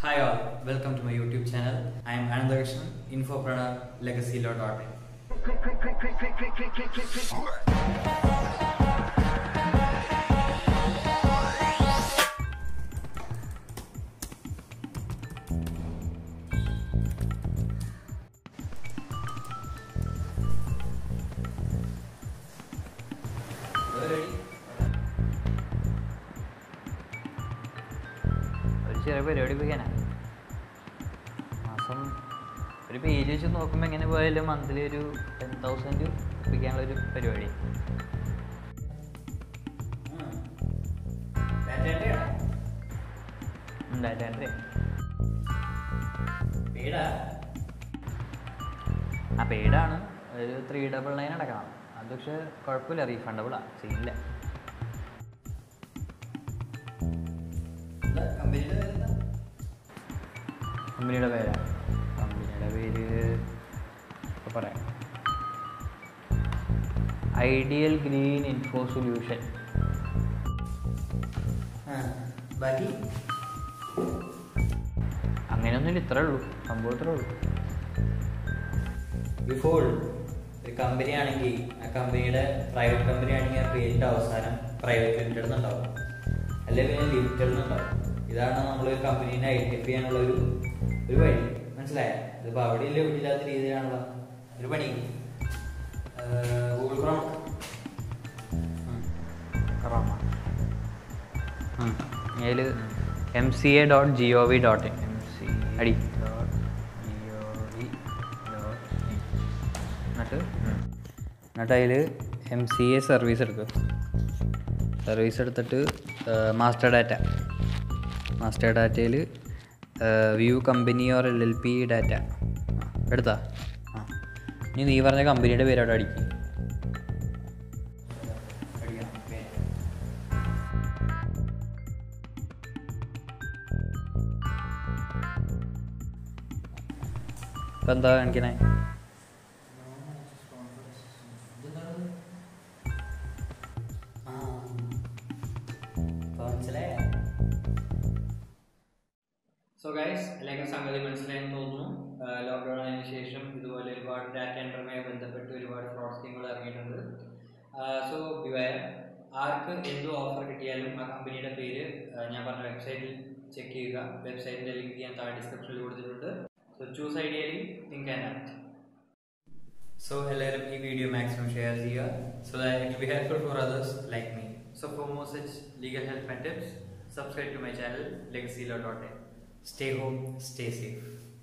Hi all, welcome to my YouTube channel. I am Anandakrishnan, infopreneur, legacy.in. ഒരു ചെറിയ പരിപാടി പോയിക്കാനാ മാസം ഒരു പേജ് വെച്ച് നോക്കുമ്പോൾ എങ്ങനെ പോയാലും മന്ത്ലി ഒരു ടെൻ തൗസൻഡ് ഒപ്പിക്കാനുള്ള ഒരു പരിപാടി ഉണ്ടായിട്ടേ ആ പെയ്ഡാണ് ഒരു ത്രീ ഡബിൾ നയൻ അടക്കണം അത് പക്ഷെ കുഴപ്പമില്ല റീഫണ്ടബിളാണ് സീനില്ല കമ്പനിയുടെ പേരാണ് കമ്പനിയുടെ പേര് ഇപ്പൊ പറയാം ഐഡിയൽ ഗ്രീൻ ഇൻഫോ സൊല്യൂഷൻ ബാക്കി അങ്ങനെയൊന്നുമില്ല ഇത്രേ ഉള്ളൂ സംഭവം ഇത്രേ ഉള്ളൂ ബിഫോർ ഒരു കമ്പനി ആണെങ്കിൽ ആ കമ്പനിയുടെ പ്രൈവറ്റ് കമ്പനി ആണെങ്കിൽ ആ പേരിന്റെ അവസാനം പ്രൈവറ്റ് ലിമിറ്റഡ് എന്നുണ്ടാവും അല്ലെങ്കിൽ പിന്നെ ലിമിറ്റഡ് എന്നുണ്ടാവും ഇതാണ് നമ്മൾ ഒരു കമ്പനീനെ ഐഡന്റിഫൈ ചെയ്യാനുള്ള ഒരു ഒരു വഴി മനസ്സിലായ ഇതിപ്പോ അവിടെ ഇല്ല ഇവിടെ ഇല്ലാത്ത രീതിയിലാണല്ലോ ഒരു പണി ഗൂഗിൾ ക്രോം കൊറോണ അതിൽ M C A dot G O V dot in അടി എന്നിട്ട് എന്നിട്ട് അതിൽ എം സി എ സർവീസ് എടുക്കുക സർവീസ് എടുത്തിട്ട് മാസ്റ്റർ ഡാറ്റ മാസ്റ്റർ ഡാറ്റയിൽ view company or L L P data എടുത്താ ആ ഇനി നീ പറഞ്ഞ കമ്പനിയുടെ പേര് അവിടെ അടിക്കും ഇപ്പം എന്താ കാണിക്കണേ മനസ്സിലായോ സോ ഗൈസ് എല്ലാവർക്കും സംഗതി മനസ്സിലായെന്ന് തോന്നുന്നു ലോക്ക്ഡൗൺ ആയതിനു ശേഷം ഇതുപോലെ ഒരുപാട് ഡാറ്റ എൻട്രിയുമായി ബന്ധപ്പെട്ട് ഒരുപാട് ഫ്രോഡ് സ്കീമുകൾ ഇറങ്ങിയിട്ടുണ്ട് സോ ബിവയർ ആർക്ക് എന്ത് ഓഫർ കിട്ടിയാലും ആ കമ്പനിയുടെ പേര് ആ, ഞാൻ പറഞ്ഞ വെബ്സൈറ്റിൽ ചെക്ക് ചെയ്യുക വെബ്സൈറ്റിൻ്റെ ലിങ്ക് ഞാൻ താഴെ ഡിസ്ക്രിപ്ഷനിൽ കൊടുത്തിട്ടുണ്ട് so choose ideally think and act so എല്ലാവരും ഈ വീഡിയോ മാക്സിമം ഷെയർ ചെയ്യുക so that it be helpful for others like me so for more such legal help and tips subscribe to my channel legacy dot in stay home stay safe